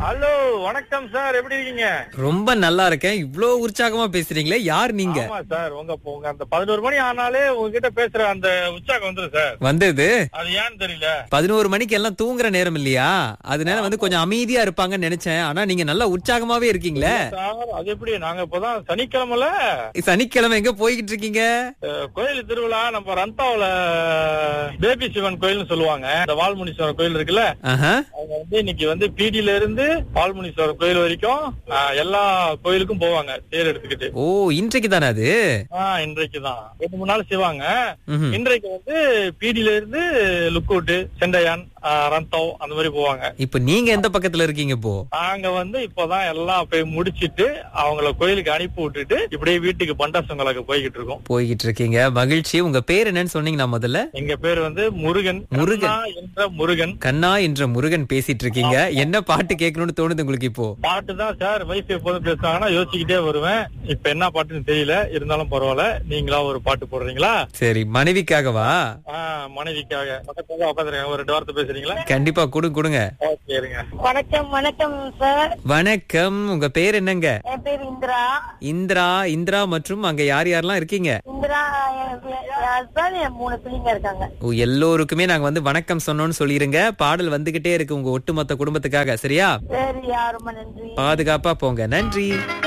Hello வணக்கம் sir எப்படி இருக்கீங்க ரொம்ப நல்லா இருக்கேன் இவ்ளோ உற்சாகமா பேசுறீங்களே யார் நீங்க ஆமா சார் உங்க உங்க அந்த பதினோரு மணி ஆனாலே உங்ககிட்ட பேசுற அந்த உற்சாகம் வந்துரும் சார் வந்தது அது ஏன்னு தெரியல பதினோரு மணிக்கு எல்லாம் தூங்குற நேரம் இல்லையா அதனால வந்து கொஞ்சம் அமைதியா இருப்பாங்கன்னு நினைச்சேன் ஆனா நீங்க நல்லா உற்சாகமாவே இருக்கீங்களே சார் அது எப்படி நாங்க இப்பதான் சனிக்கிழமைல சனிக்கிழமை எங்க போய்கிட்டு இருக்கீங்க அஹ், கோயில் திருவிழா நம்ம ரந்தாவுல பேபி சிவன் கோயில்னு சொல்லுவாங்க இந்த வால்முனீஸ்வரர் கோயில் இருக்குல்ல ஆஹா. அவங்க வந்து இன்னைக்கு வந்து பீடியில இருந்து வால்முனீஸ்வரர் கோயில் வரைக்கும் அஹ், எல்லா கோயிலுக்கும் போவாங்க தேர் எடுத்துக்கிட்டு ஓ இன்றைக்கு தானே அது ஆஹ் இன்றைக்கு தான் ரெண்டு மூணு நாள் செய்வாங்க ம்ஹும். இன்றைக்கு வந்து பீடியில இருந்து லுக்கூட்டு செண்டையான் ஆஹ், ரந்தவ் அந்த மாதிரி போவாங்க இப்ப நீங்க எந்த பக்கத்துல இருக்கீங்க இப்போ நாங்க வந்து இப்பதான் எல்லாம் போய் முடிச்சிட்டு அவங்கள கோயிலுக்கு அனுப்பி விட்டுட்டு இப்படியே வீட்டுக்கு பண்டாசங்களுக்கு போய்கிட்டு இருக்கோம் போய்கிட்டு இருக்கீங்க மகிழ்ச்சி உங்க பேர் என்னன்னு சொன்னீங்கன்னா முதல்ல எங்க பேர் வந்து முருகன் முருகன். கண்ணா என்ற முருகன் கண்ணா என்ற முருகன் பேசிட்டு இருக்கீங்க என்ன பாட்டு கேட்கணும்னு தோணுது உங்களுக்கு இப்போ பாட்டு தான் சார் வைஃப் எப்போதும் பேசுவாங்கன்னா யோசிச்சுக்கிட்டே வருவேன் இப்ப என்ன பாட்டுன்னு தெரியல இருந்தாலும் பரவாயில்ல நீங்களா ஒரு பாட்டு போடுறீங்களா சரி மனைவிக்காகவா ஆஹ் மனைவிக்காக பக்கத்துல உட்காந்துருங்க ஒரு ரெண்டு வார்த்தை பேசுறீங்களா கண்டிப்பா கொடுங்க கொடுங்க ஓகே இருங்க வணக்கம் வணக்கம் சார் வணக்கம் உங்க பேர் என்னங்க என் பேர் இந்திரா இந்திரா இந்திரா மற்றும் அங்க யார் யாரெல்லாம் இருக்கீங்க இந்திரா என் ஹஸ்பண்ட் என் மூணு பிள்ளைங்க இருக்காங்க ஓ, எல்லோருக்குமே நாங்க வந்து வணக்கம் சொன்னோம்னு சொல்லிருங்க பாடல் வந்துகிட்டே இருக்கு உங்க ஒட்டுமொத்த குடும்பத்துக்காக சரியா சரி ரொம்ப நன்றி பாதுகாப்பா போங்க நன்றி